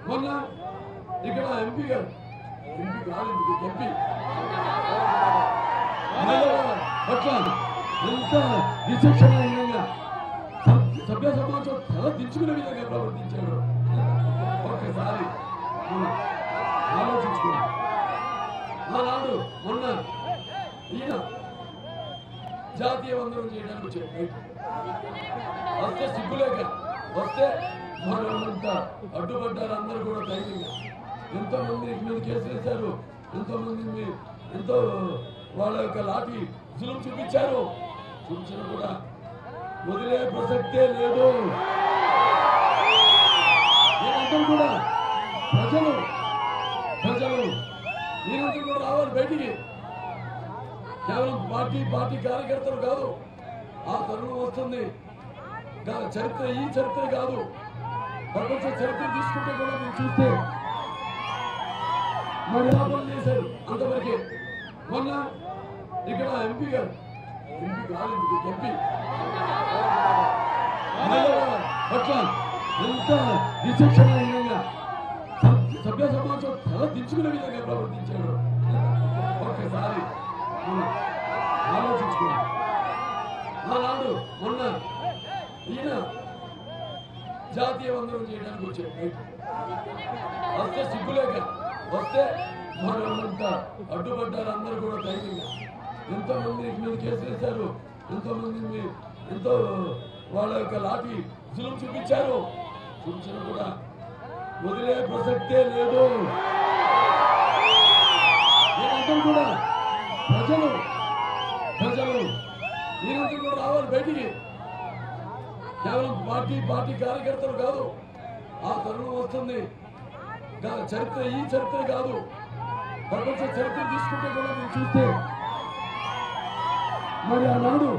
మొన్న ఇక్కడ ఎంపీ గారు ఎంపీ కాదు ఇంటికి ఎంపీ మహిళల పట్ల ఎంత విచక్షణహీనంగా సభ్- సభ్య సమాజం తల దించుకునే విధంగా ప్రవర్తించాడు ఒక్కసారి మనం ఆలోచించుకోండి ఆనాడు మొన్న ఈయన జాతీయ వందనం చేయడానికి వచ్చాడు బయట. వస్తే సిగ్గులేక వస్తే మనంతా అడ్డుపడ్డారు అందరూ కూడా ధైర్యంగా ఎంతో మంది మీద కేసు వేశారు ఎంతో మంది మీ- ఎంతో వాళ్ళ యొక్క లాఠీ జులుం చూపించారు చూపించిన కూడా వదిలే ప్రసక్తే లేదు మీరందరూ కూడా ప్రజలు ప్రజలు మీరందరూ కూడా రావాలి బయటికి కేవలం పార్టీ పార్టీ కార్యకర్తలు కాదు ఆ తరుణం వస్తుంది గా- చరిత్ర ఈ చరిత్ర కాదు ప్రపంచ చరిత్ర తీసుకుంటే కూడా మీరు చూస్తే మరి ఆ పనులు చేశారు అంతవరకే మొన్న ఇక్కడ ఎంపీ గారు ఎంపీ కాదు ఇంటికి ఎంపీ మహిళల పట్ల ఎంత విచక్షణహీనంగా సభ్- సభ్య సమాజం తల దించుకునే విధంగా ప్రవర్తించాడు ఒక్కసారి మనం ఆలోచించుకోండి ఆనాడు మొన్న ఈయన జాతీయ వందనం చేయడానికి వచ్చాడు బయట. వస్తే సిగ్గులేక వస్తే మనంతా అడ్డుపడ్డారు అందరూ కూడా ధైర్యంగా ఎంతో మంది మీద కేసు వేశారు ఎంతో మంది మీ- ఎంతో వాళ్ళ యొక్క లాఠీ జులుం చూపించారు చూపించిన కూడా వదిలే ప్రసక్తే లేదు మీరందరూ కూడా ప్రజలు ప్రజలు మీరందరూ కూడా రావాలి బయటికి కేవలం పార్టీ పార్టీ కార్యకర్తలు కాదు ఆ తరుణం వస్తుంది గా- చరిత్ర ఈ చరిత్ర కాదు ప్రపంచ చరిత్ర తీసుకుంటే కూడా మీరు చూస్తే మరి ఆనాడు